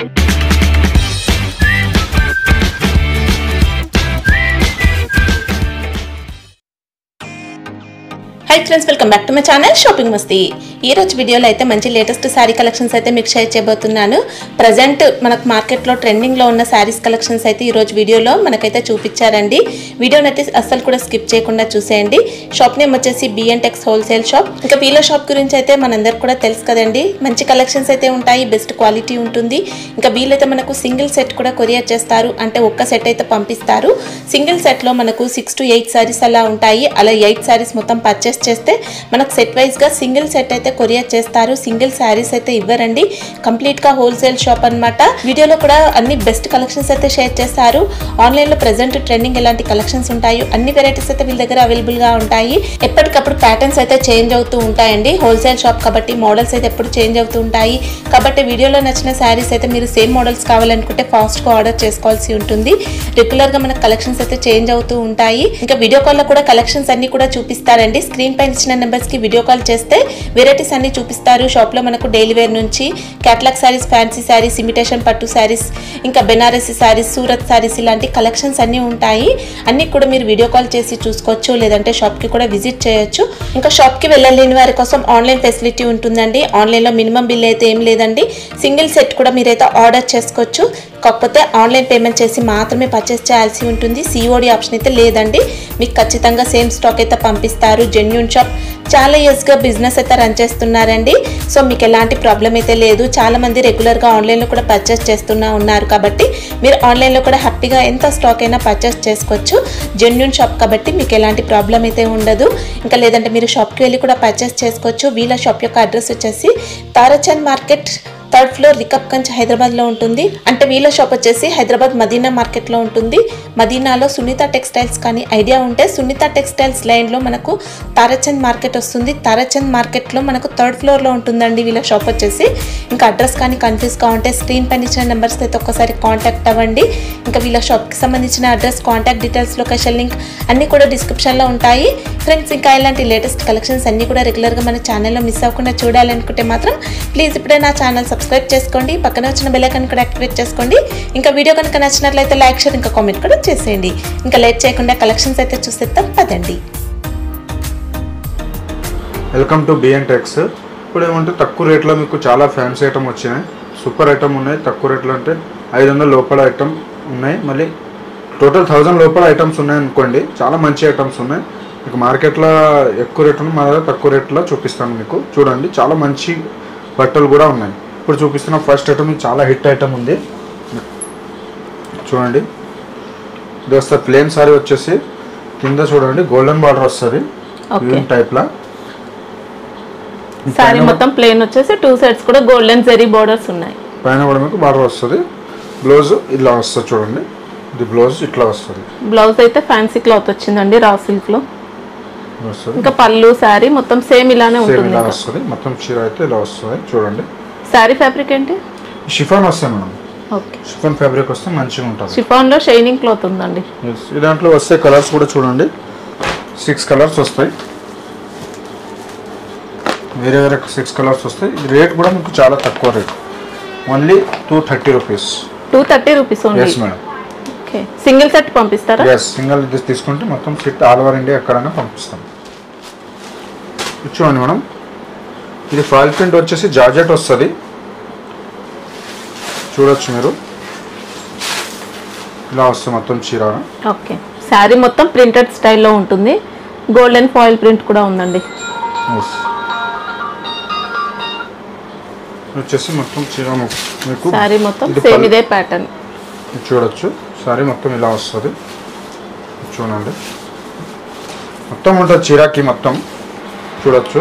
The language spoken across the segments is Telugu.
High friends welcome back to my channel shopping మస్తీ ఈ రోజు వీడియోలో అయితే మంచి లేటెస్ట్ శారీ కలెక్షన్స్ అయితే మీకు షేర్ చేయబోతున్నాను ప్రజెంట్ మనకు మార్కెట్లో ట్రెండింగ్లో ఉన్న శారీస్ కలెక్షన్స్ అయితే ఈ రోజు వీడియోలో మనకైతే చూపించారండి వీడియోని అయితే అస్సలు కూడా స్కిప్ చేయకుండా చూసేయండి షాప్ నేమ్ వచ్చేసి బిఎన్ టెక్స్ హోల్సేల్ షాప్ ఇంకా వీళ్ళ షాప్ గురించి అయితే మనందరికి కూడా తెలుసు కదండి మంచి కలెక్షన్స్ అయితే ఉంటాయి బెస్ట్ క్వాలిటీ ఉంటుంది ఇంకా వీళ్ళైతే మనకు సింగిల్ సెట్ కూడా కొరియర్ చేస్తారు అంటే ఒక్క సెట్ అయితే పంపిస్తారు సింగిల్ సెట్లో మనకు సిక్స్ టు ఎయిట్ సారీస్ అలా ఉంటాయి అలా ఎయిట్ సారీస్ మొత్తం పర్చేస్ చేస్తే మనకు సెట్ వైజ్గా సింగిల్ సెట్ అయితే కొరియర్ చేస్తారు సింగిల్ శారీస్ అయితే ఇవ్వరండి కంప్లీట్గా హోల్సేల్ షాప్ అన్నమాట వీడియోలో కూడా అన్ని బెస్ట్ కలెక్షన్స్ అయితే షేర్ చేస్తారు ఆన్లైన్లో ప్రెసెంట్ ట్రెండింగ్ ఎలాంటి కలెక్షన్స్ ఉంటాయో అన్ని వెరైటీస్ అయితే వీళ్ళ దగ్గర అవైలబుల్గా ఉంటాయి ఎప్పటికప్పుడు ప్యాటర్న్స్ అయితే చేంజ్ అవుతూ ఉంటాయండి హోల్సేల్ షాప్ కాబట్టి మోడల్స్ అయితే ఎప్పుడు చేంజ్ అవుతూ ఉంటాయి కాబట్టి వీడియోలో నచ్చిన శారీస్ అయితే మీరు సేమ్ మోడల్స్ కావాలనుకుంటే ఫాస్ట్గా ఆర్డర్ చేసుకోవాల్సి ఉంటుంది రెగ్యులర్గా మనకు కలెక్షన్స్ అయితే చేంజ్ అవుతూ ఉంటాయి ఇంకా వీడియో కాల్లో కూడా కలెక్షన్స్ అన్ని కూడా చూపిస్తారండి స్క్రీన్ పైన ఇచ్చిన నెంబర్స్ కి వీడియో కాల్ చేస్తే వెరైటీస్ అన్ని చూపిస్తారు షాప్ లో మనకు డైలీ వేర్ నుంచి catalogue sarees fancy sarees imitation పట్టు శారీస్ ఇంకా బెనారసి శారీస్ సూరత్ శారీస్ ఇలాంటి కలెక్షన్స్ అన్ని ఉంటాయి అన్ని కూడా మీరు వీడియో కాల్ చేసి చూసుకోవచ్చు లేదంటే షాప్ కి కూడా విజిట్ చేయొచ్చు ఇంకా షాప్ కి వెళ్ళలేని వారి కోసం ఆన్లైన్ ఫెసిలిటీ ఉంటుందండి ఆన్లైన్ లో మినిమం బిల్ అయితే ఏం లేదండి సింగిల్ సెట్ కూడా మీరైతే ఆర్డర్ చేసుకోవచ్చు కాకపోతే ఆన్లైన్ పేమెంట్ చేసి మాత్రమే పర్చేస్ చేయాల్సి ఉంటుంది సిఓడి ఆప్షన్ అయితే లేదండి మీకు ఖచ్చితంగా సేమ్ స్టాక్ అయితే పంపిస్తారు జెన్యున్ షాప్ చాలా ఇయర్స్గా బిజినెస్ అయితే రన్ చేస్తున్నారండి సో మీకు ఎలాంటి ప్రాబ్లం అయితే లేదు చాలా మంది రెగ్యులర్గా ఆన్లైన్లో కూడా పర్చేస్ చేస్తున్నా ఉన్నారు కాబట్టి మీరు ఆన్లైన్లో కూడా హ్యాపీగా ఎంత స్టాక్ అయినా పర్చేస్ చేసుకోవచ్చు జెన్యున్ షాప్ కాబట్టి మీకు ఎలాంటి ప్రాబ్లం అయితే ఉండదు ఇంకా లేదంటే మీరు షాప్కి వెళ్ళి కూడా పర్చేస్ చేసుకోవచ్చు వీళ్ళ షాప్ యొక్క అడ్రస్ వచ్చేసి Tarachand market third floor Rikabganj హైదరాబాద్లో ఉంటుంది అంటే వీళ్ళ షాప్ వచ్చేసి హైదరాబాద్ మదీనా మార్కెట్లో ఉంటుంది మదీనాలో సునీత టెక్స్టైల్స్ కానీ ఐడియా ఉంటే సునీత టెక్స్టైల్స్ లైన్లో మనకు తారచంద్ మార్కెట్ వస్తుంది తారచంద్ మార్కెట్లో మనకు థర్డ్ ఫ్లోర్లో ఉంటుందండి వీళ్ళ షాప్ వచ్చేసి ఇంకా అడ్రస్ కానీ కన్ఫ్యూజ్గా ఉంటే స్క్రీన్ పైన ఇచ్చిన నెంబర్స్ అయితే ఒక్కసారి కాంటాక్ట్ అవ్వండి ఇంకా వీళ్ళ షాప్కి సంబంధించిన address contact details location link అన్నీ కూడా డిస్క్రిప్షన్లో ఉంటాయి ఫ్రెండ్స్ ఇంకా ఇలాంటి లేటెస్ట్ కలెక్షన్స్ అన్నీ కూడా రెగ్యులర్గా మన ఛానల్లో మిస్ అవ్వకుండా చూడాలనుకుంటే మాత్రం ప్లీజ్ ఇప్పుడే నా ఛానల్ సబ్స్క్రైబ్ చేసుకోండి పక్కన వచ్చిన బెల్ ఐకాన్ కూడా యాక్టివేట్ చేసుకోండి ఇంకా వీడియో కనుక నచ్చినట్లయితే లైక్ షేర్ ఇంకా కామెంట్ కూడా చేసేయండి ఇంకా లేట్ చేయకుండా కలెక్షన్స్ అయితే చూసేద్దాం పదండి వెల్కమ్ టు బిఎన్ టెక్స్ ఇప్పుడు ఏమంటే తక్కువ రేట్లో మీకు చాలా ఫ్యాన్సీ ఐటమ్ వచ్చినాయి సూపర్ ఐటమ్ ఉన్నాయి తక్కువ రేట్లో అంటే ఐదు వందల లోపల ఐటమ్ ఉన్నాయి మళ్ళీ టోటల్ థౌజండ్ లోపల ఐటమ్స్ ఉన్నాయి అనుకోండి చాలా మంచి ఐటమ్స్ ఉన్నాయి మీకు మార్కెట్లో ఎక్కువ రేట్ ఉంది మా దగ్గర తక్కువ రేట్లో చూపిస్తాను మీకు చూడండి చాలా మంచి బట్టలు కూడా ఉన్నాయి ఇప్పుడు చూపిస్తున్న ఫస్ట్ ఐటమ్ చాలా హిట్ ఐటమ్ ఉంది చూడండి ఇది వస్తుంది ప్లేన్ సారీ వచ్చేసి కింద చూడండి గోల్డెన్ బార్డర్ వస్తుంది Okay. టైప్లా సారీ మొత్తం ప్లేన్ వచ్చేసి టూ సైడ్స్ కూడా గోల్డెన్ జెరీ బోర్డర్స్ ఉన్నాయి పైన కూడా మీకు బార్డర్ వస్తుంది బ్లౌజ్ ఇలా వస్తుంది చూడండి ఇది బ్లౌజ్ ఇట్లా వస్తుంది బ్లౌజ్ అయితే ఫ్యాన్సీ క్లాత్ వచ్చిందండి రా సిల్క్ లో వస్తుంది ఇంకా పళ్ళు శారీ మొత్తం సేమ్ ఇలానే సేమ్ ఉంటుంది ఇలా ఇంకా. వస్తుంది మొత్తం చీర అయితే ఇలా వస్తుంది చూడండి శారీ ఫ్యాబ్రిక్ ఏంటి షిఫాన్ వస్తుంది మేడం ఓకే షిఫాన్ ఫ్యాబ్రిక్ వస్తే మంచిగా ఉంటుంది షిఫాన్ లో షైనింగ్ క్లాత్ ఉందండి Yes. ఈ దాంట్లో వస్తే కలర్స్ కూడా చూడండి సిక్స్ కలర్స్ వస్తాయి వేరే వేరే సిక్స్ కలర్స్ వస్తాయి ఇది రేట్ కూడా మీకు చాలా తక్కువ rate only two thirty rupees two thirty rupees only yes madam okay single set పంపిస్తారా ఎస్ సింగల్ ఇది తీసుకుంటే మొత్తం ఫిట్ ఆల్ ఓవర్ ఇండియా ఎక్కడైనా పంపిస్తాం ఇది చూడండి మేడం ఇది ఫాయిల్ ప్రింట్ వచ్చేసి జార్జెట్ వస్తుంది చూడొచ్చు మీరు ఇలా వస్తుంది మొత్తం చీర ఓకే శారీ మొత్తం ప్రింటెడ్ స్టైల్లో ఉంటుంది గోల్డెన్ ఫాయిల్ ప్రింట్ కూడా ఉందండి Yes. ఇది వచ్చేసి మొత్తం చీర మొ- మీకు శారీ మొత్తం ఇది సేమ్ పళ్ళు. ఇదే ప్యాటర్న్ ఇది చూడొచ్చు సారీ మొత్తం ఇలా వస్తుంది ఇది చూడండి మొత్తం ఉంటుంది చీరాకి మొత్తం చూడొచ్చు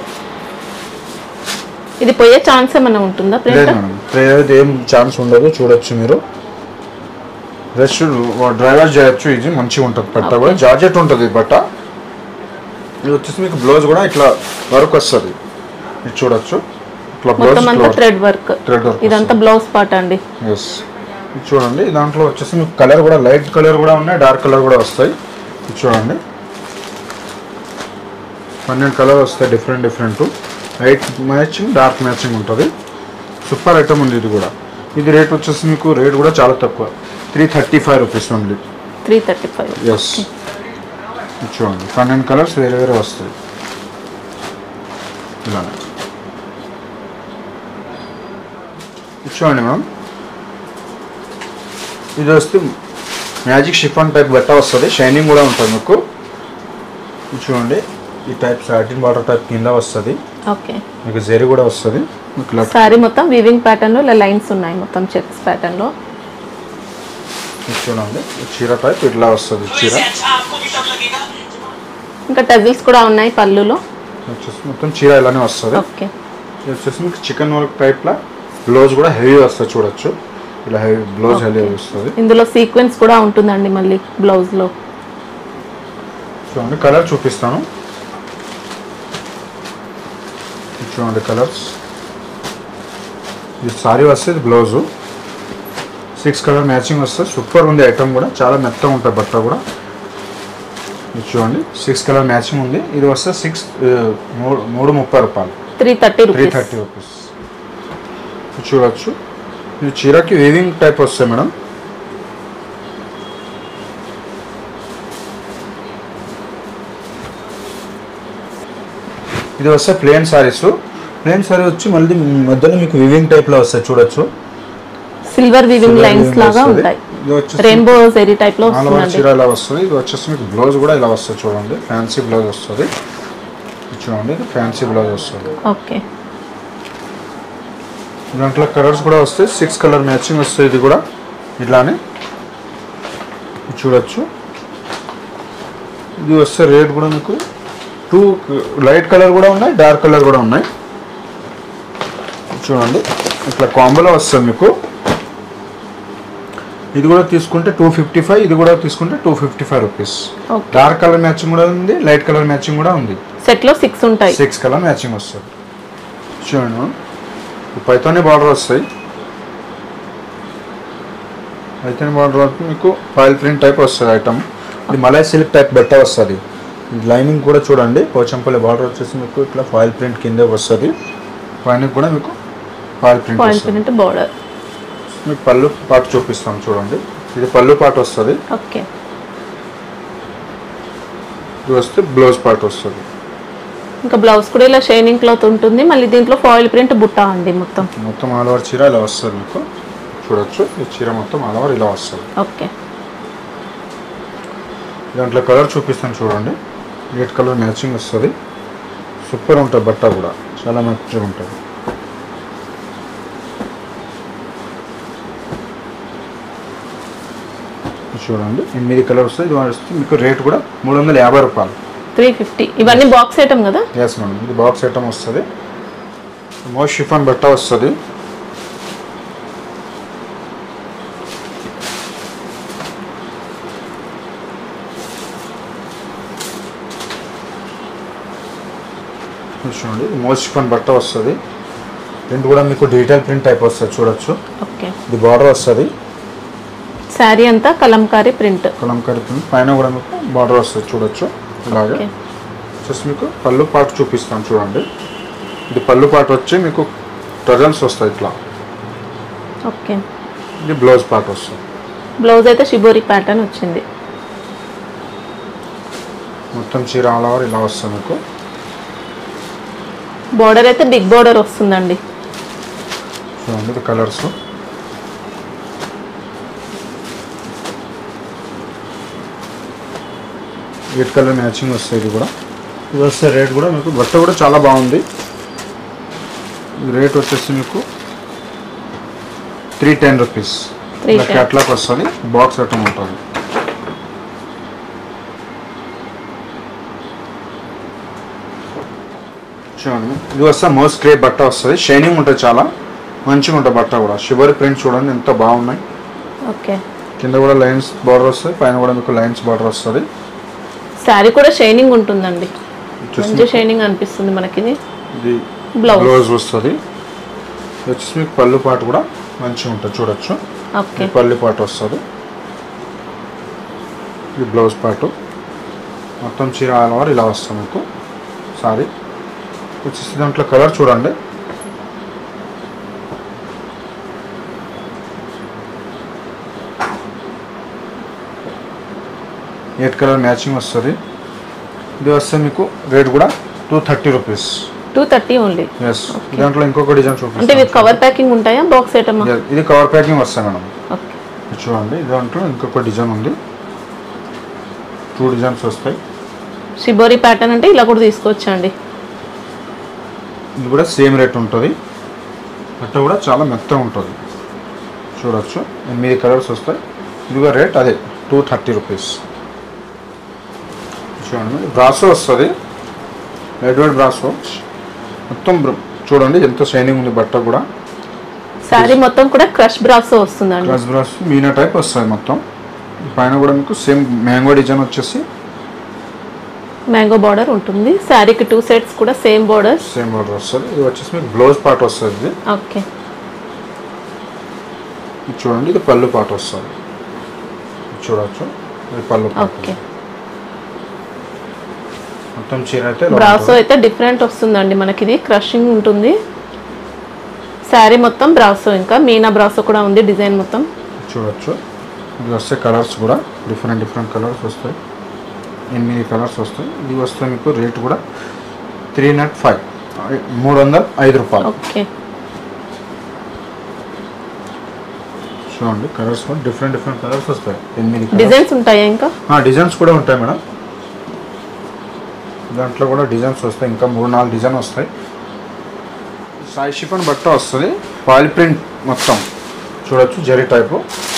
ఇది పోయే ఛాన్స్ ఏమైనా ఉంటుందా లేదు ప్రింట్ మేడం ప్రేయర్ ఏం ఛాన్స్ ఉండదు చూడొచ్చు మీరు రెస్ట్ డ్రైవర్ చేయొచ్చు ఇది మంచిగా ఉంటుంది బట్ట Okay. కూడా జార్జెట్ ఉంటుంది ఈ బట్ట ఇది వచ్చేసి మీకు బ్లౌజ్ కూడా ఇట్లా వర్క్ వస్తుంది ఇది చూడొచ్చు ఇట్లా బ్లౌజ్ మొత్తం అంతా థ్రెడ్ వర్క్ థ్రెడ్ వర్క్ ఇదంతా బ్లౌజ్ పార్ట్ అండి ఎస్ ఇది చూడండి దాంట్లో వచ్చేసి మీకు కలర్ కూడా లైట్ కలర్ కూడా ఉన్నాయి డార్క్ కలర్ కూడా వస్తాయి ఇది చూడండి పన్నెండు కలర్ వస్తాయి different different light matching dark matching ఉంటుంది సూపర్ ఐటమ్ ఉంది ఇది కూడా ఇది రేట్ వచ్చేసి మీకు రేట్ కూడా చాలా తక్కువ three thirty five rupees only three thirty five yes చూడండి పన్నెండు కలర్స్ వేరే వేరే వస్తాయి ఇలానే ఇది చూడండి మ్యామ్ ఇది వస్తే మ్యాజిక్ షిఫాన్ టైప్ బట్ట వస్తుంది షైనింగ్ కూడా ఉంటుంది మీకు ఇది చూడండి ఈ టైప్ సాటిన్ బార్డర్ టైప్ కింద వస్తుంది ఓకే మీకు జెరీ కూడా వస్తుంది మీకు ఇలా సారీ మొత్తం వీవింగ్ ప్యాటర్న్ లో ఇలా లైన్స్ ఉన్నాయి మొత్తం చెక్స్ ప్యాటర్న్ లో ఇది చూడండి ఈ చీర టైప్ ఇట్లా వస్తుంది చీర ఇంకా టజిల్స్ కూడా ఉన్నాయి పళ్ళులో వచ్చేసి మొత్తం చీర ఇలానే వస్తుంది ఓకే ఇది వచ్చేసి మీకు చికెన్ వర్క్ టైప్లో బ్లౌజ్ కూడా హెవీ వస్తుంది చూడొచ్చు ఇలా హెవీ బ్లౌజ్ హెవీ వస్తుంది ఇందులో సీక్వెన్స్ కూడా ఉంటుందండి మళ్ళీ బ్లౌజ్ లో చూడండి కలర్ చూపిస్తాను ఇది చూడండి కలర్స్ ఇది సారీ వస్తుంది బ్లౌజు సిక్స్ కలర్ మ్యాచింగ్ వస్తుంది సూపర్ ఉంది ఐటమ్ కూడా చాలా మెత్తగా ఉంటుంది బట్ట కూడా ఇది చూడండి సిక్స్ కలర్ మ్యాచింగ్ ఉంది ఇది వస్తే సిక్స్ మూడు మూడు ముప్పై రూపాయలు three thirty three rupees thirty rupees చూడొచ్చు ఇది చీరకి వేవింగ్ టైప్ వస్తాయి మేడం ఇది వస్తే ప్లేన్ సారీస్ ప్లేన్ సారీ వచ్చి మళ్ళీ మధ్యలో మీకు వివింగ్ టైప్లో వస్తాయి చూడొచ్చు సిల్వర్ వీవింగ్ లైన్స్ Weaving లాగా వస్తది. ఉంటాయి ఇది వచ్చేసి రెయిన్బో జెరీ టైప్ లో ఆల్ ఓవర్ వస్తుందండి చీర ఇలా వస్తుంది ఇది వచ్చేసి మీకు బ్లౌజ్ కూడా ఇలా వస్తుంది చూడండి ఫ్యాన్సీ బ్లౌజ్ వస్తుంది ఇది చూడండి ఇది ఫ్యాన్సీ బ్లౌజ్ వస్తుంది ఓకే దాంట్లో కలర్స్ కూడా వస్తాయి సిక్స్ కలర్ మ్యాచింగ్ వస్తాయి ఇది కూడా ఇట్లానే ఇది చూడొచ్చు ఇది వస్తే రేట్ కూడా మీకు టూ లైట్ కలర్ కూడా ఉన్నాయి డార్క్ కలర్ కూడా ఉన్నాయి చూడండి ఇట్లా కాంబోలో వస్తుంది మీకు ఇది కూడా తీసుకుంటే టూ ఫిఫ్టీ ఫైవ్ ఇది కూడా తీసుకుంటే two fifty five rupees okay dark colour matching కూడా ఉంది లైట్ కలర్ మ్యాచింగ్ కూడా ఉంది సెట్ లో సిక్స్ ఉంటాయి సిక్స్ కలర్ మ్యాచింగ్ వస్తుంది చూడండి పైతోనే బార్డర్ వస్తాయి పైతోనే బార్డర్ వరకు మీకు ఫాయిల్ ప్రింట్ టైప్ వస్తుంది ఐటమ్ ఇది మలై సిల్క్ టైప్ బట్ట వస్తుంది లైనింగ్ కూడా చూడండి పోచంపల్లి బార్డర్ వచ్చేసి మీకు ఇట్లా ఫాయిల్ ప్రింట్ కింద వస్తుంది పైన కూడా మీకు ఫాయిల్ ప్రింట్ పాయింట్ వస్తుంది ప్రింట్ బార్డర్ మీకు పళ్ళు పాటు చూపిస్తాం చూడండి ఇది పళ్ళు పాటు వస్తుంది ఓకే ఇది వస్తే బ్లౌజ్ పార్ట్ వస్తుంది ఇంకా బ్లౌజ్ కూడా ఇలా షైనింగ్ క్లాత్ ఉంటుంది మళ్ళీ దీంట్లో ఫాయిల్ ప్రింట్ బుట్ట అండి మొత్తం మొత్తం ఆల్ ఓవర్ చీర ఇలా వస్తుంది మీకు చూడొచ్చు ఈ చీర మొత్తం ఆల్ ఓవర్ ఇలా వస్తుంది ఓకే దాంట్లో కలర్ చూపిస్తాను చూడండి రెడ్ కలర్ మ్యాచింగ్ వస్తుంది సూపర్ ఉంటుంది బట్ట కూడా చాలా మంచిగా ఉంటుంది చూడండి ఎనిమిది కలర్ వస్తుంది ఇది వస్తే మీకు రేట్ కూడా మూడు వందల యాభై రూపాయలు త్రీ ఫిఫ్టీ ఇవన్నీ బాక్స్ ఐటమ్ కదా ఎస్ మేడం ఇది బాక్స్ ఐటమ్ వస్తుంది మోస్ట్ షిఫాన్ బట్ట వస్తుంది ఇది చూడండి మోస్ట్ షిఫాన్ బట్ట వస్తుంది ప్రింట్ కూడా మీకు డీటెయిల్ ప్రింట్ టైప్ వస్తుంది చూడొచ్చు ఓకే ఇది బార్డర్ వస్తుంది శారీ అంతా కలంకారీ ప్రింట్ కలంకారీ ప్రింట్ పైన కూడా మీకు బార్డర్ వస్తుంది చూడొచ్చు ఇలాగే ఓకే జస్ట్ మీకు పళ్ళు పాటు చూపిస్తాను చూడండి ఇది పళ్ళు పాటు వచ్చి మీకు టజల్స్ వస్తాయి ఇట్లా ఓకే ఇది బ్లౌజ్ పార్ట్ వస్తుంది బ్లౌజ్ అయితే షిబోరి ప్యాటర్న్ వచ్చింది మొత్తం చీర ఆల్ ఓవర్ ఇలా వస్తుంది మీకు బార్డర్ అయితే బిగ్ బార్డర్ వస్తుందండి చూడండి ఇది కలర్స్ రెడ్ కలర్ మ్యాచింగ్ వస్తాయి ఇది కూడా ఇది వస్తే రేట్ కూడా మీకు బట్ట కూడా చాలా బాగుంది రేట్ వచ్చేసి మీకు త్రీ టెన్ రూపీస్ 310. క్యాట్లాక్ వస్తుంది బాక్స్ ఐటమ్ ఉంటుంది చూడండి ఇది వస్తే మోస్ట్ క్రే బట్ట వస్తుంది షైనింగ్ ఉంటుంది చాలా మంచిగా ఉంటుంది బట్ట కూడా షివరి ప్రింట్ చూడండి ఎంత బాగున్నాయి ఓకే కింద కూడా లైన్స్ బార్డర్ వస్తుంది పైన కూడా మీకు లైన్స్ బార్డర్ వస్తుంది శారీ కూడా షైనింగ్ ఉంటుందండి వచ్చేసి మంచి షైనింగ్ అనిపిస్తుంది మనకి ఇది ఇది బ్లౌజ్ బ్లౌజ్ వస్తుంది ఇది వచ్చేసి మీకు పళ్ళు పాటు కూడా మంచిగా ఉంటుంది చూడొచ్చు ఓకే ఈ పళ్ళు పాటు వస్తుంది ఈ బ్లౌజ్ పాటు మొత్తం చీర ఆల్ ఓవర్ ఇలా వస్తుంది మీకు సారీ వచ్చేసి దాంట్లో కలర్ చూడండి ఎయిట్ కలర్ మ్యాచింగ్ వస్తుంది ఇది వస్తే మీకు రేట్ కూడా two thirty rupees two thirty only yes దాంట్లో ఇంకొక డిజైన్ అంటే ఇవి చూపిస్తాను కవర్ ప్యాకింగ్ ఉంటాయా బాక్స్ ఐటమ్ ఇది కవర్ ప్యాకింగ్ వస్తాయి మేడం ఓకే ఇది చూడండి దాంట్లో ఇంకొక డిజైన్ ఉంది టూ డిజైన్స్ వస్తాయి షిబోరి ప్యాటర్న్ అంటే ఇలా కూడా తీసుకోవచ్చండి ఇది కూడా సేమ్ రేట్ ఉంటుంది బట్ట కూడా చాలా మెత్తగా ఉంటుంది చూడొచ్చు ఎనిమిది కలర్స్ వస్తాయి ఇది కూడా రేట్ అదే టూ థర్టీ రూపీస్ చూడండి బ్రాసో వస్తుంది లైట్ వెయిట్ బ్రాసో మొత్తం బ్ర- చూడండి ఎంత షైనింగ్ ఉంది బట్ట కూడా శారీ మొత్తం కూడా క్రష్ బ్రాసో వస్తుందండి ప్లస్ బ్రాస్ మీనా టైప్ వస్తుంది మొత్తం పైన కూడా మీకు సేమ్ మ్యాంగో డిజైన్ వచ్చేసి మ్యాంగో బార్డర్ ఉంటుంది శారీకి టూ సెట్స్ కూడా సేమ్ బార్డర్స్ సేమ్ బార్డర్ వస్తుంది ఇది వచ్చేసి మీకు బ్లౌజ్ పార్ట్ వస్తుంది ఇది ఓకే ఇది చూడండి ఇది పళ్ళు పాట వస్తుంది ఇది చూడొచ్చు ఇది పళ్ళు పాట ఓకే మొత్తం చీర అయితే ఇలా బ్రాసో ఉంటుంది. అయితే డిఫరెంట్ వస్తుందండి మనకి ఇది క్రషింగ్ ఉంటుంది శారీ మొత్తం బ్రాసో ఇంకా మీనా బ్రాసో కూడా ఉంది డిజైన్ మొత్తం చూడొచ్చు ఇది వస్తే కలర్స్ కూడా డిఫరెంట్ డిఫరెంట్ కలర్స్ వస్తాయి ఎనిమిది కలర్స్ వస్తాయి ఇది వస్తే మీకు రేట్ కూడా త్రీ నాట్ ఫైవ్ మూడు వందల ఐదు రూపాయలు ఓకే చూడండి కలర్స్ కూడా డిఫరెంట్ డిఫరెంట్ కలర్స్ వస్తాయి ఎనిమిది colours. డిజైన్స్ ఉంటాయా ఇంకా ఆ, డిజైన్స్ కూడా ఉంటాయి మేడం దాంట్లో కూడా డిజైన్స్ వస్తాయి ఇంకా మూడు నాలుగు డిజైన్ వస్తాయి సాయి షిఫన్ బట్ట వస్తుంది పాలి ప్రింట్ మొత్తం చూడొచ్చు జరీ టైపు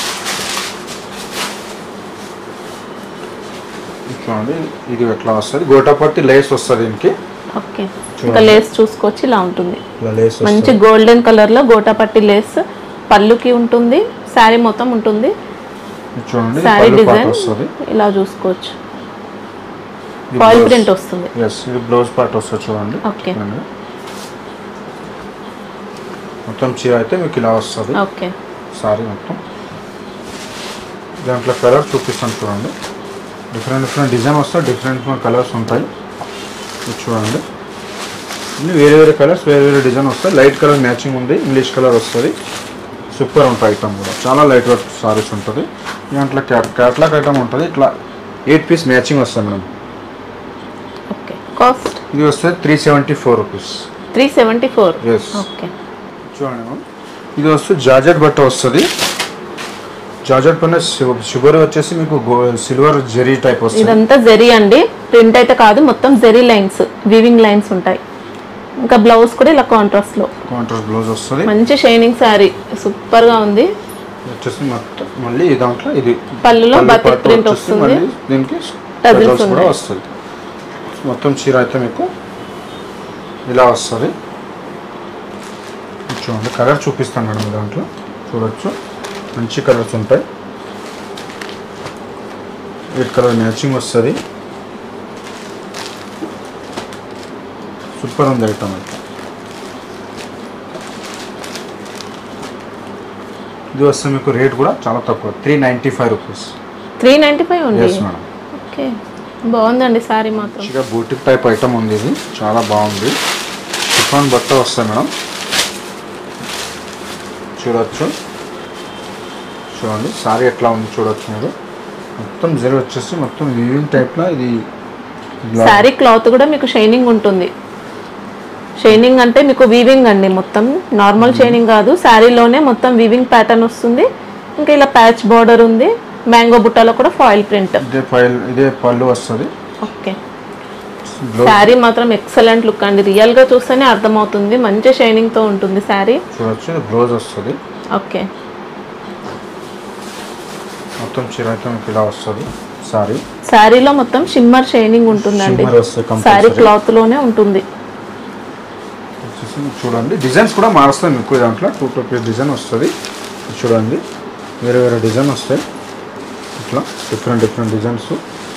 చూడండి ఇది ఎట్లా వస్తుంది గోటాపట్టి లేస్ వస్తుంది దీనికి ఓకే ఇంకా చూడండి. లేస్ చూసుకోవచ్చు ఇలా ఉంటుంది ఇలా లేస్ మంచి వస్తుంది గోల్డెన్ కలర్ లో గోటాపట్టి లేస్ పళ్ళుకి ఉంటుంది శారీ మొత్తం ఉంటుంది ఇది చూడండి ఇది శారీ పళ్ళు పాట డిజైన్ వస్తుంది ఇలా చూసుకోవచ్చు ఇది ఫాయిల్ blouse. ప్రింట్ వస్తుంది ఎస్ ఇది బ్లౌజ్ పార్ట్ వస్తుంది చూడండి ఓకే. చూడండి. మొత్తం చీర అయితే మీకు ఇలా వస్తుంది ఓకే సారీ మొత్తం దాంట్లో కలర్ చూపిస్తాను చూడండి డిఫరెంట్ డిఫరెంట్ డిజైన్ వస్తాయి డిఫరెంట్ డిఫరెంట్ కలర్స్ ఉంటాయి ఇది చూడండి ఇన్ని వేరే వేరే కలర్స్ వేరే వేరే డిజైన్ వస్తాయి లైట్ కలర్ మ్యాచింగ్ ఉంది ఇంగ్లీష్ కలర్ వస్తుంది సూపర్ ఉంటుంది ఐటమ్ కూడా చాలా లైట్ వెయిట్ సారీస్ ఉంటుంది దాంట్లో క్యాట్ క్యాట్లాగ్ ఐటమ్ ఉంటుంది ఇట్లా ఎయిట్ పీస్ మ్యాచింగ్ వస్తుంది మేడం ఓకే కాస్ట్ ఇది వస్తే three seventy four rupees three seventy four Yes. Okay చూడండి మ్యామ్ ఇది వస్తే జార్జెట్ బట్ట వస్తుంది జార్జెట్ పైన షుగర్ వచ్చేసి మీకు సిల్వర్ జెరీ టైప్ వస్తుంది ఇదంతా జెరీ అండి ప్రింట్ అయితే కాదు మొత్తం జెరీ లైన్స్ వీవింగ్ లైన్స్ ఉంటాయి ఇంకా బ్లౌజ్ కూడా ఇలా కాంట్రాస్ట్ లో కాంట్రాస్ట్ బ్లౌజ్ వస్తుంది మంచి షైనింగ్ శారీ సూపర్ గా ఉంది వచ్చేసి మొత్తం మళ్ళీ ఈ దాంట్లో ఇది పళ్ళులో పళ్ళు బతిక్ part ప్రింట్ వచ్చేసి వస్తుంది మళ్ళీ దీనికి Tassels petals కూడా ఉన్నాయి. వస్తుంది మొత్తం చీర అయితే మీకు ఇలా వస్తుంది చూడండి కలర్ చూపిస్తాను మేడం ఈ దాంట్లో చూడొచ్చు మంచి కలర్స్ ఉంటాయి రెడ్ కలర్ మ్యాచింగ్ వస్తుంది సూపర్ ఉంది ఐటమ్ అయితే ఇది వస్తే మీకు రేట్ కూడా చాలా తక్కువ three ninety five rupees three ninety five ఉంది ఎస్ మేడం ఓకే బాగుందండి శారీ మాత్రం మంచిగా బూటిక్ టైప్ ఐటమ్ ఉంది ఇది చాలా బాగుంది షిఫాన్ బట్ట వస్తాయి మేడం చూడొచ్చు చూడండి సారీ ఎట్లా ఉంది చూడొచ్చు మీరు మొత్తం జరి వచ్చేసి మొత్తం వీవింగ్ టైప్లో ఇది ఇలా- శారీ క్లాత్ కూడా మీకు షైనింగ్ ఉంటుంది షైనింగ్ అంటే మీకు వీవింగ్ అండి మొత్తం నార్మల్ షైనింగ్ కాదు శారీలోనే మొత్తం వీవింగ్ ప్యాటర్న్ వస్తుంది ఇంకా ఇలా ప్యాచ్ బార్డర్ ఉంది మ్యాంగో బుట్టలో కూడా ఫాయిల్ ప్రింట్ ఇదే ఫైల్ ఇదే పళ్ళు వస్తుంది ఓకే బ్లౌజ్ శారీ మాత్రం ఎక్సలెంట్ లుక్ అండి రియల్ గా చూస్తేనే అర్థమవుతుంది మంచి షైనింగ్ తో ఉంటుంది శారీ చూడొచ్చు ఇది బ్లౌజ్ వస్తుంది ఓకే మొత్తం చీర అయితే మీకు ఇలా వస్తుంది సారీ శారీలో మొత్తం షిమ్మర్ షైనింగ్ ఉంటుందండి Shimmer వస్తుంది compulsory. శారీ క్లాత్ లోనే ఉంటుంది వచ్చేసి మీకు చూడండి డిజైన్స్ కూడా మారుస్తాయి మీకు దాంట్లో టూ టూ పీస్ డిజైన్ వస్తుంది ఇది చూడండి వేరే వేరే డిజైన్ వస్తాయి ఇట్లా డిఫరెంట్ డిఫరెంట్ డిజైన్స్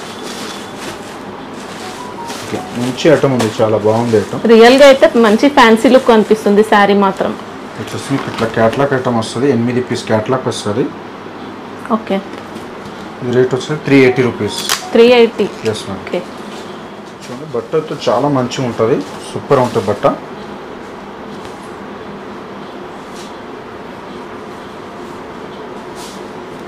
ఓకే మంచి ఐటమ్ ఉంది చాలా బాగుంది ఐటమ్ రియల్ గా అయితే మంచి ఫ్యాన్సీ లుక్ అనిపిస్తుంది శారీ మాత్రం వచ్చేసి మీకు ఇట్లా క్యాట్లాక్ ఐటమ్ వస్తుంది ఎనిమిది పీస్ క్యాట్లాక్ వస్తుంది ఓకే ఇది రేట్ వచ్చేసి three eighty rupees three eighty yes madam okay చూడండి బట్ట అయితే చాలా మంచిగా ఉంటుంది సూపర్ ఉంటుంది బట్ట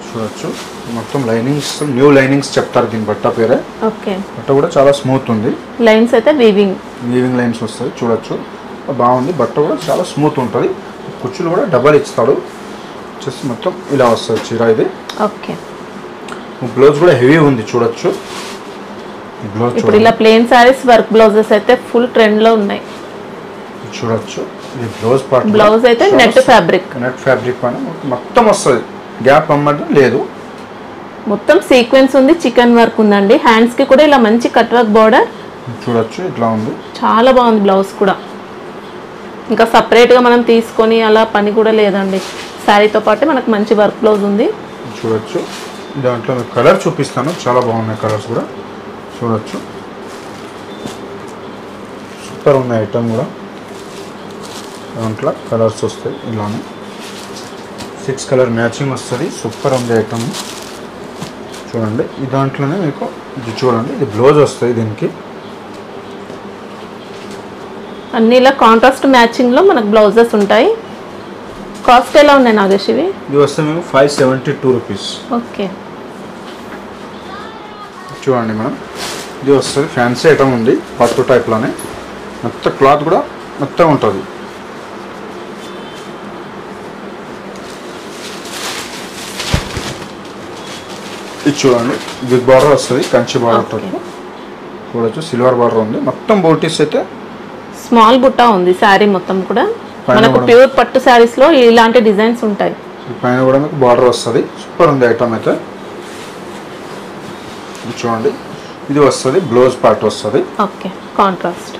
చూడొచ్చు మొత్తం లైనింగ్స్ న్యూ లైనింగ్స్ చెప్తారు దీని బట్ట పేరే ఓకే బట్ట కూడా చాలా స్మూత్ ఉంది లైన్స్ అయితే వీవింగ్ వీవింగ్ లైన్స్ వస్తాయి చూడొచ్చు బాగుంది బట్ట కూడా చాలా స్మూత్ ఉంటుంది కుచ్చులు కూడా డబల్ ఇస్తాడు వచ్చేసి మొత్తం ఇలా వస్తుంది చీర ఇది ఓకే బ్లౌజ్ కూడా హెవీ ఉంది చూడొచ్చు ఈ బ్లౌజ్ ఇప్పుడు ఇలా ప్లెయిన్ సారీస్ వర్క్ బ్లౌజెస్ అయితే ఫుల్ ట్రెండ్ లో ఉన్నాయి చూడొచ్చు ఇది బ్లౌజ్ పార్ట్ బ్లౌజ్ అయితే నెట్ ఫ్యాబ్రిక్ నెట్ ఫ్యాబ్రిక్ పైన మొత్తం వస్తుంది గ్యాప్ అమ్మటం లేదు మొత్తం సీక్వెన్స్ ఉంది చికెన్ వర్క్ ఉందండి హ్యాండ్స్ కి కూడా ఇలా మంచి కట్ వర్క్ బార్డర్ చూడొచ్చు ఇట్లా ఉంది చాలా బాగుంది బ్లౌజ్ కూడా ఇంకా separate గా మనం తీసుకొని అలా పని కూడా లేదండి శారీతో పాటు మనకు మంచి వర్క్ బ్లౌజ్ ఉంది చూడొచ్చు దాంట్లో మీకు కలర్ చూపిస్తాను చాలా బాగున్నాయి కలర్స్ కూడా చూడొచ్చు సూపర్ ఉంది ఐటమ్ కూడా దాంట్లో కలర్స్ వస్తాయి ఇలానే సిక్స్ కలర్ మ్యాచింగ్ వస్తుంది సూపర్ ఉంది ఐటమ్ చూడండి ఈ దాంట్లోనే మీకు ఇది చూడండి ఇది బ్లౌజ్ వస్తుంది దీనికి అన్ని ఇలా కాంట్రాస్ట్ మ్యాచింగ్ లో మనకు బ్లౌజెస్ ఉంటాయి కాస్ట్ ఎలా ఉన్నాయి నాగేష్ ఇవి ఇది వస్తే మేము five seventy two rupees okay చూడండి మేడం ఇది వస్తుంది ఫ్యాన్సీ ఐటమ్ ఉంది పట్టు టైప్లోనే మొత్తం క్లాత్ కూడా మొత్తం ఉంటుంది ఇది చూడండి బిగ్ బార్డర్ వస్తుంది కంచి బార్డర్ Okay. టైప్ చూడొచ్చు సిల్వర్ బార్డర్ ఉంది మొత్తం బోటీస్ అయితే స్మాల్ బుట్ట ఉంది శారీ మొత్తం కూడా పైన మనకు కూడా- ప్యూర్ పట్టు శారీస్ లో ఇలాంటి డిజైన్స్ ఉంటాయి ఈ పైన కూడా మీకు బార్డర్ వస్తుంది సూపర్ ఉంది ఐటమ్ అయితే ఇది చూడండి ఇది వస్తుంది బ్లౌజ్ పార్ట్ వస్తుంది ఓకే కాంట్రాస్ట్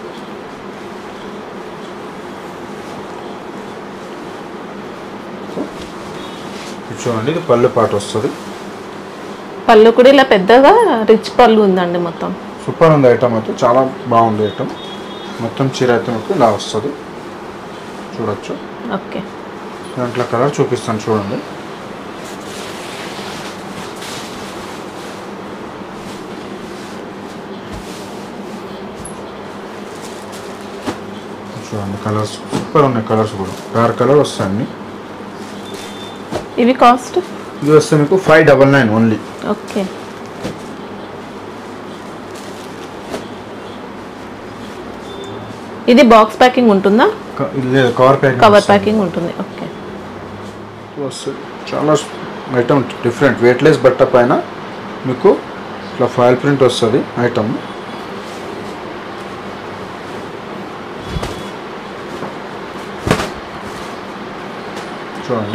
ఇది చూడండి ఇది పళ్ళు పార్ట్ వస్తుంది పళ్ళు కూడా ఇలా పెద్దగా రిచ్ పళ్ళు ఉందండి మొత్తం సూపర్ ఉంది ఐటమ్ అయితే చాలా బాగుంది ఐటమ్ మొత్తం చీర అయితే మీకు ఇలా వస్తుంది చూడొచ్చు ఓకే దాంట్లో కలర్ చూపిస్తాను చూడండి చూడండి కలర్స్ సూపర్ ఉన్నాయి కలర్స్ కూడా డార్క్ కలర్ వస్తాయి అన్ని ఇవి కాస్ట్ ఇది వస్తే మీకు five double nine only okay ఇది బాక్స్ ప్యాకింగ్ ఉంటుందా లేదు కవర్ ప్యాకింగ్ కవర్ ప్యాకింగ్ ఉంటుంది ఓకే వస్తుంది చాలా ఐటమ్ డిఫరెంట్ వెయిట్లెస్ బట్ట పైన మీకు ఇట్లా ఫాయిల్ ప్రింట్ వస్తుంది ఐటమ్ చూడండి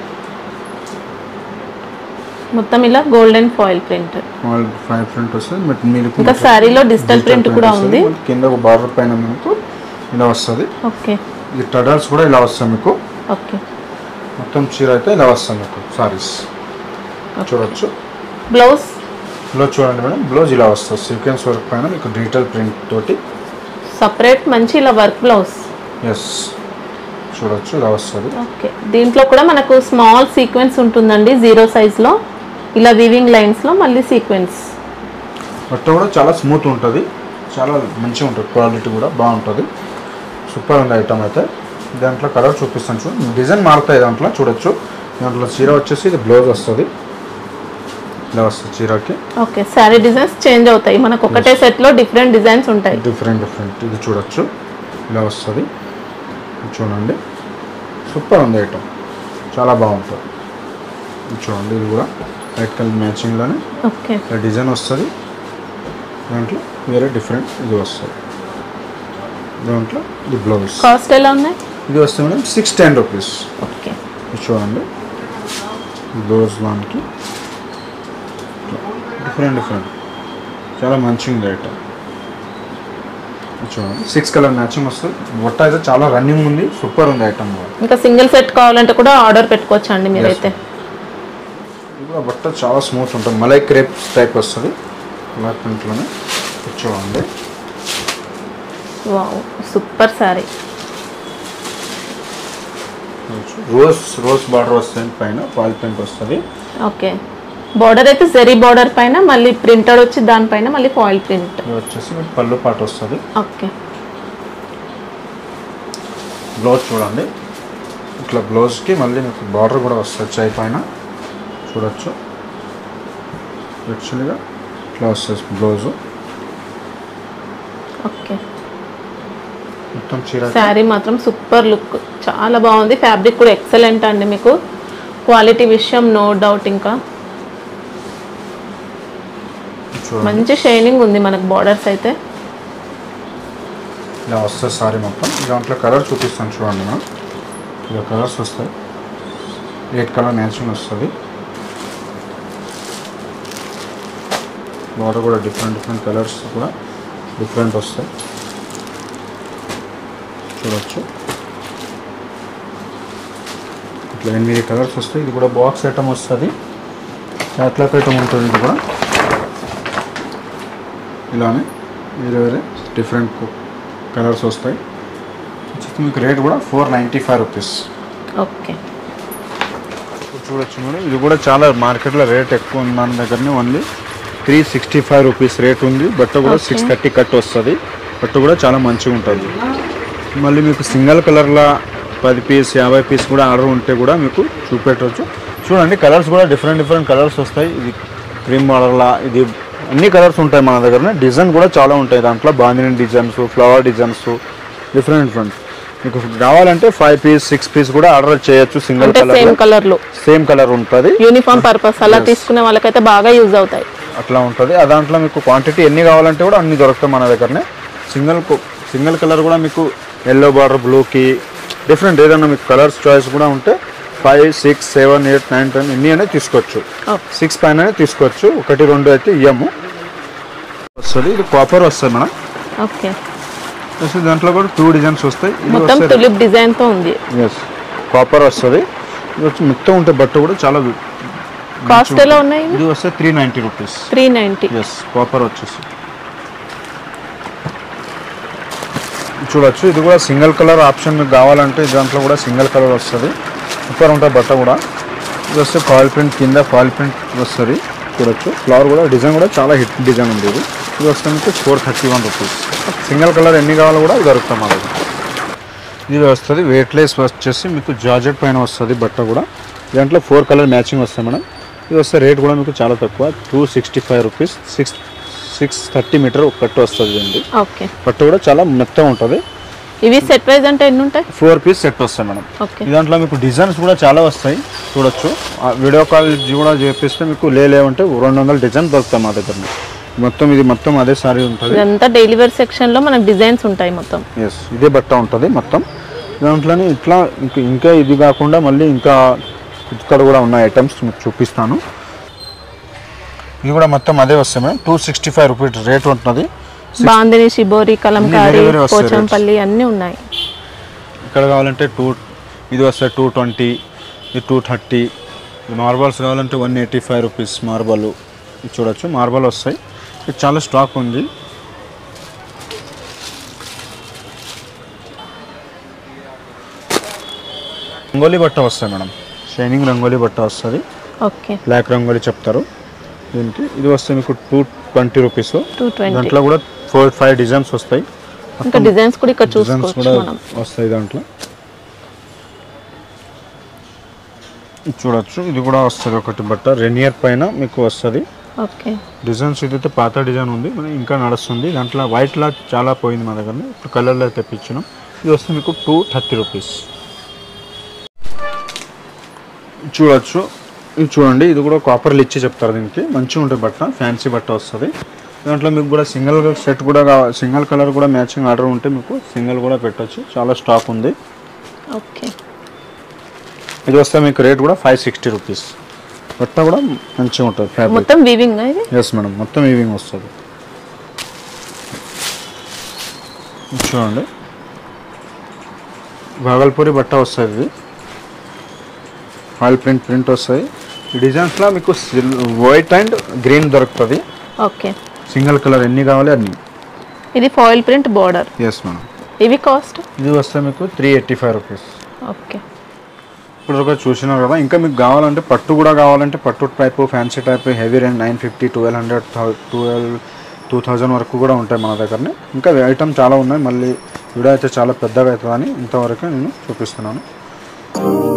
మొత్తం ఇలా golden foil print foil foil print వస్తుంది బట్ మీకు ఇంకా శారీలో డిజిటల్ ప్రింట్ కూడా వస్తుంది. ఉంది కింద ఒక బార్డర్ పైన మీకు ఇలా వస్తుంది ఓకే ఈ టడల్స్ కూడా ఇలా వస్తాయి మీకు ఓకే మొత్తం చీర అయితే ఇలా వస్తాయి మీకు సారీస్ చూడొచ్చు బ్లౌజ్ ఇలా చూడండి మేడం బ్లౌజ్ ఇలా వస్తుంది సీక్వెన్స్ వర్క్ పైన మీకు డిజిటల్ ప్రింట్ తోటి సపరేట్ మంచి ఇలా వర్క్ బ్లౌజ్ ఎస్ చూడొచ్చు ఇలా వస్తుంది ఓకే దీంట్లో కూడా మనకు స్మాల్ సీక్వెన్స్ ఉంటుందండి జీరో సైజ్లో ఇలా వివింగ్ లైన్స్లో మళ్ళీ సీక్వెన్స్ బట్ట కూడా చాలా స్మూత్ ఉంటుంది చాలా మంచిగా ఉంటుంది క్వాలిటీ కూడా బాగుంటుంది సూపర్ ఉంది ఐటమ్ అయితే దాంట్లో కలర్ చూపిస్తాను చూడండి డిజైన్ మారుతాయి దాంట్లో చూడొచ్చు దాంట్లో చీర వచ్చేసి ఇది బ్లౌజ్ వస్తుంది ఇలా వస్తుంది చీరకి ఓకే శారీ డిజైన్స్ చేంజ్ అవుతాయి మనకు ఒకటే సెట్లో డిఫరెంట్ డిజైన్స్ ఉంటాయి డిఫరెంట్ డిఫరెంట్ ఇది చూడొచ్చు ఇలా వస్తుంది ఇది చూడండి సూపర్ ఉంది ఐటమ్ చాలా బాగుంటుంది ఇది చూడండి ఇది కూడా వైట్ కలర్ మ్యాచింగ్లోనే ఓకే ఇలా డిజైన్ వస్తుంది దాంట్లో వేరే డిఫరెంట్ ఇది వస్తుంది దాంట్లో ఇది బ్లౌజ్ కాస్ట్ ఎలా ఉన్నాయి ఇది వస్తుంది madam six ten rupees okay ఇది చూడండి బ్లౌజ్ దానికి డిఫరెంట్ డిఫరెంట్ చాలా మంచిగా ఉంది ఐటమ్ ఇది చూడండి సిక్స్ కలర్ మ్యాచింగ్ వస్తుంది బొట్ట అయితే చాలా రన్నింగ్ ఉంది సూపర్ ఉంది ఐటమ్ కూడా ఇంకా సింగిల్ సెట్ కావాలంటే కూడా ఆర్డర్ పెట్టుకోవచ్చు అండి మీరైతే ఇది కూడా బట్ట చాలా స్మూత్ ఉంటుంది మలై క్రేప్స్ టైప్ వస్తుంది మలై ప్రింట్లోనే ఇది చూడండి wow super sari rose rose border వస్తుంది పైన ఫాయిల్ ప్రింట్ వస్తుంది ఓకే బార్డర్ అయితే జెరీ బార్డర్ పైన మళ్ళీ ప్రింటెడ్ వచ్చి దానిపైన మళ్ళీ ఫాయిల్ ప్రింట్ ఇది వచ్చేసి మీకు పళ్ళు పాట వస్తుంది ఓకే బ్లౌజ్ చూడండి ఇట్లా బ్లౌజ్కి మళ్ళీ మీకు బార్డర్ కూడా వస్తుంది చై పైన చూడొచ్చు యాక్చువల్గా ఇట్లా వస్తుంది బ్లౌజు ఓకే మొత్తం చీర శారీ మాత్రం సూపర్ లుక్ చాలా బాగుంది ఫ్యాబ్రిక్ కూడా ఎక్సలెంట్ అండి మీకు క్వాలిటీ విషయం నో డౌట్ ఇంకా చూడండి మంచి షైనింగ్ ఉంది మనకు బార్డర్స్ అయితే ఇలా వస్తుంది సారీ మొత్తం దాంట్లో కలర్ చూపిస్తాను చూడండి మనం ఇలా కలర్స్ వస్తాయి ఎయిట్ కలర్ మ్యాచింగ్ వస్తుంది బార్డర్ కూడా డిఫరెంట్ డిఫరెంట్ కలర్స్ కూడా డిఫరెంట్ వస్తాయి చూడొచ్చు ఇట్లా ఎనిమిది కలర్స్ వస్తాయి ఇది కూడా బాక్స్ ఐటమ్ వస్తుంది క్యాట్లాక్ ఐటమ్ ఉంటుంది ఇది కూడా ఇలానే వేరే వేరే డిఫరెంట్ కలర్స్ వస్తాయి వచ్చేసి మీకు రేట్ కూడా four ninety five rupees okay ఇప్పుడు చూడొచ్చు మేడం ఇది కూడా చాలా మార్కెట్లో రేట్ ఎక్కువ ఉంది మన దగ్గరనే only three sixty five rupees rate ఉంది బట్ట కూడా Okay. సిక్స్ థర్టీ కట్ వస్తుంది బట్ట కూడా చాలా మంచిగా ఉంటుంది మళ్ళీ మీకు సింగిల్ కలర్లో పది పీస్ యాభై పీస్ కూడా ఆర్డర్ ఉంటే కూడా మీకు చూపెట్టవచ్చు చూడండి కలర్స్ కూడా డిఫరెంట్ డిఫరెంట్ కలర్స్ వస్తాయి ఇది క్రీమ్ మోడల్లా ఇది అన్ని కలర్స్ ఉంటాయి మన దగ్గర డిజైన్ కూడా చాలా ఉంటాయి దాంట్లో bandhani designs flower designs different different మీకు కావాలంటే ఫైవ్ పీస్ సిక్స్ పీస్ కూడా ఆర్డర్ చేయొచ్చు సింగిల్ అంటే కలర్ సేమ్ కలర్ లో సేమ్ కలర్ ఉంటుంది యూనిఫామ్ పర్పస్ అలా తీసుకునే వాళ్ళకైతే బాగా యూజ్ అవుతాయి అట్లా ఉంటుంది ఆ దాంట్లో మీకు క్వాంటిటీ ఎన్ని కావాలంటే కూడా అన్ని దొరుకుతాయి మన దగ్గరనే సింగిల్ సింగిల్ కలర్ కూడా మీకు ఎల్లో బార్డర్ బ్లూకి డిఫరెంట్ ఏదైనా మీకు కలర్స్ చాయిస్ కూడా ఉంటే five six seven eight nine ten ఎన్ని అనేది తీసుకోవచ్చు ఓకే సిక్స్ పైన తీసుకోవచ్చు ఒకటి రెండు అయితే ఇయ్యము వస్తుంది ఇది కాపర్ వస్తుంది మేడం ఓకే ప్లస్ దాంట్లో కూడా టూ డిజైన్స్ వస్తాయి ఇది మొత్తం వస్తుంది టులిప్ డిజైన్ తో ఉంది ఎస్ కాపర్ వస్తుంది ఇది వచ్చి మొత్తం ఉంటే బట్ట కూడా చాలా కాస్ట్ ఎలా ఉన్నాయి ఇది వస్తే three ninety rupees three ninety yes copper వచ్చేసి చూడొచ్చు ఇది కూడా సింగిల్ కలర్ ఆప్షన్ మీకు కావాలంటే దాంట్లో కూడా సింగిల్ కలర్ వస్తుంది సూపర్ ఉంటుంది బట్ట కూడా ఇది వస్తే ఫాయిల్ ప్రింట్ కింద ఫాయిల్ ప్రింట్ వస్తుంది చూడొచ్చు ఫ్లవర్ కూడా డిజైన్ కూడా చాలా హిట్ డిజైన్ ఉంది ఇది ఇది వస్తే మీకు four thirty one rupees single colour ఎన్ని కావాలో కూడా ఇది దొరుకుతాం మా దగ్గర ఇది వస్తుంది వెయిట్లెస్ వచ్చేసి మీకు జార్జెట్ పైన వస్తుంది బట్ట కూడా దాంట్లో ఫోర్ కలర్ మ్యాచింగ్ వస్తాయి మేడం ఇది వస్తే రేట్ కూడా మీకు చాలా తక్కువ two sixty five rupees six six thirty metre ఒక కట్టు వస్తుంది అండి ఓకే పట్టు కూడా చాలా మెత్తగా ఉంటుంది ఇవి సెట్ వైజ్ అంటే ఎన్ని ఉంటాయి ఫోర్ పీస్ సెట్ వస్తాయి మేడం ఓకే ఈ దాంట్లో మీకు డిజైన్స్ కూడా చాలా వస్తాయి చూడొచ్చు ఆ వీడియో కాల్ కూడా చేపిస్తే మీకు లేలేవంటే రెండు వందల డిజైన్ దొరుకుతాయి మా దగ్గర మొత్తం ఇది మొత్తం అదే సారీ ఉంటుంది ఇదంతా డైలీ వేర్ సెక్షన్ లో మనకు డిజైన్స్ ఉంటాయి మొత్తం ఎస్ ఇదే బట్ట ఉంటుంది మొత్తం దాంట్లోనే ఇట్లా ఇంకా ఇంకా ఇది కాకుండా మళ్ళీ ఇంకా ఇక్కడ కూడా ఉన్న ఐటమ్స్ మీకు చూపిస్తాను ఇది కూడా మొత్తం అదే వస్తాయి madam two sixty five rupees rate ఉంటుంది బాందిని షిబోరి కలంకారీ వేరే వేరే వస్తాయి పోచంపల్లి అన్నీ ఉన్నాయి ఇక్కడ కావాలంటే టూ ఇది వస్తాయి టూ ట్వంటీ ఇది టూ థర్టీ మార్బల్స్ కావాలంటే one eighty five rupees marble ఇది చూడొచ్చు మార్బల్ వస్తాయి ఇది చాలా స్టాక్ ఉంది రంగోలీ బట్ట వస్తాయి మేడం షైనింగ్ రంగోలీ బట్ట వస్తుంది ఓకే బ్లాక్ రంగోలీ చెప్తారు దీనికి ఇది వస్తే మీకు two twenty rupees two twenty దాంట్లో కూడా ఫోర్ ఫైవ్ డిజైన్స్ వస్తాయి ఇంకా డిజైన్స్ కూడా ఇక్కడ డిజైన్స్ చూసుకోవచ్చు కూడా మనం వస్తాయి దాంట్లో ఇది చూడొచ్చు ఇది కూడా వస్తుంది ఒకటి బట్ట రెనియర్ పైన మీకు వస్తుంది ఓకే డిజైన్స్ ఇదైతే పాత డిజైన్ ఉంది మన ఇంకా నడుస్తుంది దాంట్లో వైట్లా చాలా పోయింది మా దగ్గర ఇప్పుడు కలర్లో తెప్పించినాం ఇది వస్తే మీకు టూ థర్టీ రూపీస్ చూడొచ్చు ఇది చూడండి ఇది కూడా కాపర్లు ఇచ్చి చెప్తారు దీనికి మంచిగా ఉంటుంది బట్ట ఫ్యాన్సీ బట్ట వస్తుంది దాంట్లో మీకు కూడా సింగిల్ సెట్ కూడా కావాలి సింగిల్ కలర్ కూడా మ్యాచింగ్ ఆర్డర్ ఉంటే మీకు సింగిల్ కూడా పెట్టొచ్చు చాలా స్టాక్ ఉంది ఓకే ఇది వస్తే మీకు రేట్ కూడా ఫైవ్ సిక్స్టీ రూపీస్ బట్ట కూడా మంచిగా ఉంటుంది ఫ్యాబ్రిక్ మొత్తం వీవింగ్ ఇది ఎస్ మేడం మొత్తం ఈవింగ్ వస్తుంది ఇది చూడండి భాగల్పూరి బట్ట వస్తుంది ఇది ఆయిల్ ప్రింట్ ప్రింట్ వస్తాయి ఈ డిజైన్స్లో మీకు వైట్ అండ్ గ్రీన్ దొరుకుతుంది ఓకే సింగిల్ కలర్ ఎన్ని కావాలి అన్ని ఇది foil print border yes madam ఇవి కాస్ట్ ఇది వస్తే మీకు three eighty five rupees okay ఇప్పుడు ఒక చూసినారు కదా ఇంకా మీకు కావాలంటే పట్టు కూడా కావాలంటే పట్టు type fancy type heavy range nine fifty twelve hundred twelve two thousand వరకు కూడా ఉంటాయి మన దగ్గరనే ఇంకా ఐటమ్ చాలా ఉన్నాయి మళ్ళీ వీడియో అయితే చాలా పెద్దగా అవుతుందని ఇంతవరకు నేను చూపిస్తున్నాను